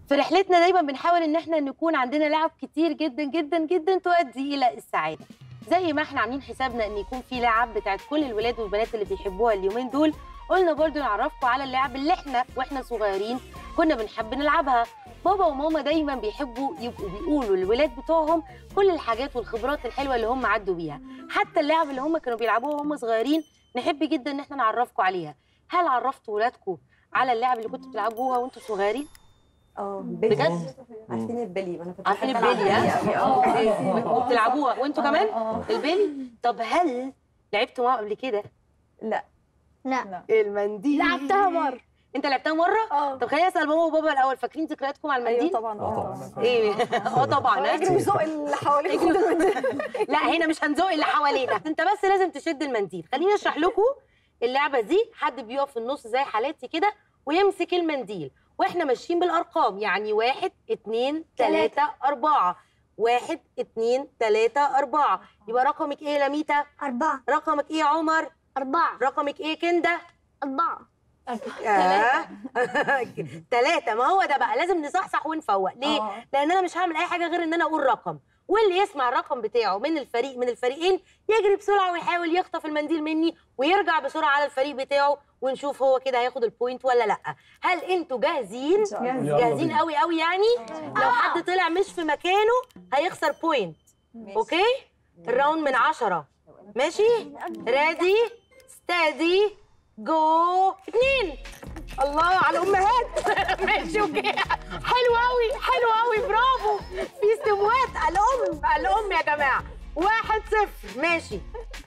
في رحلتنا دايما بنحاول ان احنا نكون عندنا لعب كتير جدا جدا جدا تؤدي الى السعاده زي ما احنا عاملين حسابنا ان يكون في لعب بتاعت كل الولاد والبنات اللي بيحبوها اليومين دول قلنا برضو نعرفكم على اللعب اللي احنا واحنا صغيرين كنا بنحب نلعبها بابا وماما دايما بيحبوا يبقوا بيقولوا للولاد بتوعهم كل الحاجات والخبرات الحلوه اللي هم عدوا بيها حتى اللعب اللي هم كانوا بيلعبوها وهم صغيرين نحب جدا ان احنا نعرفكم عليها هل عرفتوا ولادكم على اللعب اللي كنتوا بتلعبوها وانتوا صغيرين اه بجد؟ عارفين البلي انا كنت عارفين بحب ألعب البلي ها؟ بلي أوي. اه وبتلعبوها وانتوا كمان اه البلي طب هل لعبتوا معاه قبل كده لا لا المنديل لعبتها مرة. انت لعبتها مره اه طب خليني اسال ماما وبابا الاول فاكرين ذكرياتكم على ايوه المنديل طبعا آه اه طبعاً. ايه اه طبعا ها؟ اجري وزق اللي حواليك خد المنديل لا هنا مش هنزق اللي حوالينا انت بس لازم تشد المنديل خليني اشرح لكم اللعبه دي حد بيقف في النص زي حالاتي كده ويمسك المنديل واحنا ماشيين بالارقام يعني واحد اتنين تلاته اربعه واحد اتنين تلاته اربعه يبقى رقمك ايه يا لميتا أربعة رقمك ايه يا عمر أربعة رقمك ايه كنده أربعة آه. تلاتة ما هو ده بقى لازم نصحصح ونفوق ليه؟ آه. لأن أنا مش هعمل أي حاجة غير إن أنا أقول رقم واللي يسمع الرقم بتاعه من الفريق من الفريقين يجري بسرعة ويحاول يخطف المنديل مني ويرجع بسرعة على الفريق بتاعه ونشوف هو كده هياخد البوينت ولا لأ هل أنتوا جاهزين؟ إن شاء الله. يلا جاهزين بينا. قوي قوي يعني؟ لو حد طلع مش في مكانه هيخسر بوينت أوكي؟ الراوند من عشرة ماشي؟ ريدي ستادي جو اتنين الله على الامهات ماشي اوكي حلو قوي حلو قوي برافو في استموات الام الام يا جماعه واحد صفر ماشي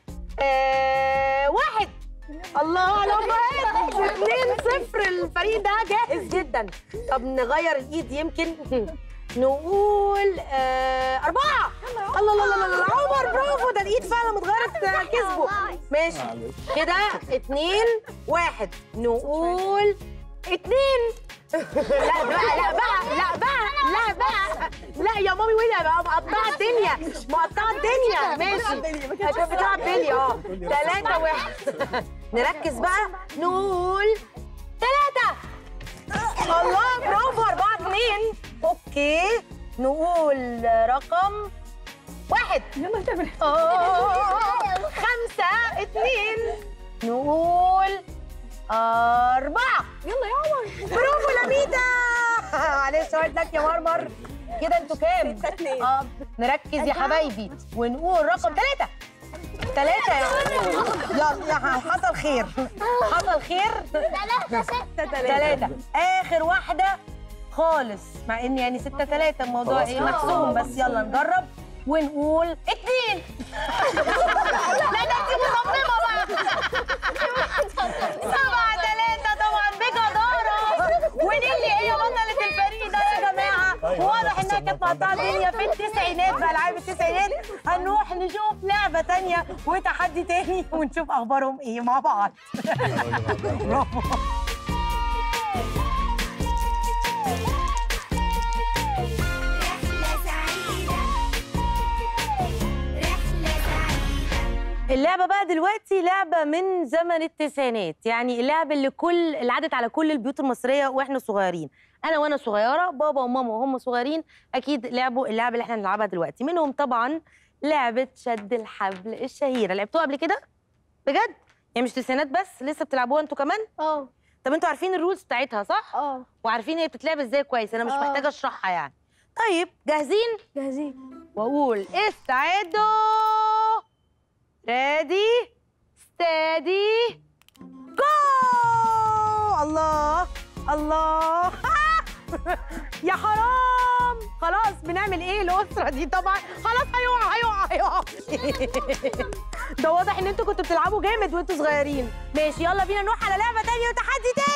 آه واحد الله على الامهات اتنين صفر الفريق ده جاهز جدا طب نغير الايد يمكن نقول آه أربعة الله الله الله الله عمر برافو ده الإيد فعلا متغيرة كسبه ماشي كده اتنين واحد نقول اتنين لا بقى لا بقى لا بقى لا بقى لا يا مامي ويلي بقى مقطعه الدنيا مقطعه الدنيا ماشي عشان بتلعب بيلي اه تلاتة واحد نركز بقى نقول تلاتة الله برافو أربعة اتنين اوكي نقول رقم واحد يلا تعمل آه، خمسة اتنين نقول أربعة يلا يا عمر برافو لميتا معلش هارد لك يا مرمر كده انتوا كام؟ ستة اتنين. اه نركز يا حبايبي ونقول رقم ثلاثة ثلاثة يلا يا حصل خير حصل خير ثلاثة ستة ثلاثة آخر واحدة خالص مع إن يعني ستة ثلاثة الموضوع خلاص إيه كده. محسوم بس يلا نجرب ونقول اتنين لا ده انت مصممة بقى سبعة ثلاثة طبعا بجدارة ونيلي هي بطلة الفريق ده يا جماعة أيوة، واضح أنا إنها كانت مقطعة الدنيا في التسعينات بألعاب التسعينات هنروح نشوف لعبة تانية وتحدي تاني ونشوف أخبارهم إيه مع بعض برافو رحلة سعيدة رحلة سعيدة اللعبة بقى دلوقتي لعبة من زمن التسعينات يعني اللعبة اللي كل اللي عدت على كل البيوت المصرية واحنا صغيرين انا وانا صغيرة بابا وماما وهم صغيرين اكيد لعبوا اللعبة اللي احنا بنلعبها دلوقتي منهم طبعا لعبة شد الحبل الشهيرة لعبتوها قبل كده بجد يعني مش تسعينات بس لسه بتلعبوها انتوا كمان اه طب انتوا عارفين الرولز بتاعتها صح اه وعارفين هي بتتلعب ازاي كويس انا مش آه. محتاجة اشرحها يعني طيب جاهزين جاهزين واقول استعدوا ريدي ستادي جو الله الله يا حرام خلاص بنعمل ايه الاسره دي طبعا خلاص هيقع هيقع هيقع ده واضح ان انتوا كنتوا بتلعبوا جامد وانتوا صغيرين ماشي يلا بينا نروح على لعبه تانية وتحدي تاني